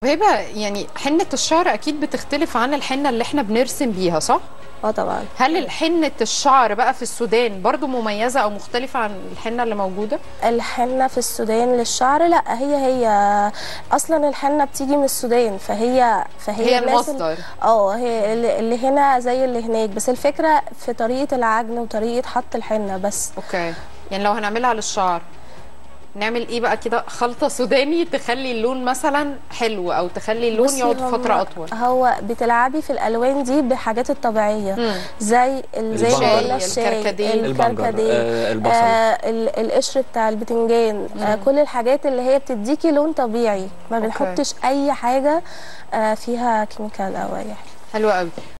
وهبه يعني حنه الشعر اكيد بتختلف عن الحنه اللي احنا بنرسم بيها صح اه طبعا هل حنه الشعر بقى في السودان برضو مميزه او مختلفه عن الحنه اللي موجوده الحنة في السودان للشعر لا هي هي اصلا الحنة بتيجي من السودان فهي فهي هي الناس ال- المصدر. اه هي اللي اللي هنا زي اللي هناك بس الفكرة في طريقة العجن وطريقة حط الحنة بس اوكي يعني لو هنعملها للشعر نعمل ايه بقى كده خلطه سوداني تخلي اللون مثلا حلو او تخلي اللون بصي يقعد هم- فتره اطول هو بتلعبي في الالوان دي بالحاجات الطبيعيه مم. زي ال- زي البنجر. ما قلنا الشاي الكركديه. البنجر، الكركديه آه، البصل. آه ال- القشر بتاع البتنجان آه كل الحاجات اللي هي بتديكي لون طبيعي ما أوكي. بنحطش اي حاجه آه فيها كيميكال او اي حاجه حلو قوي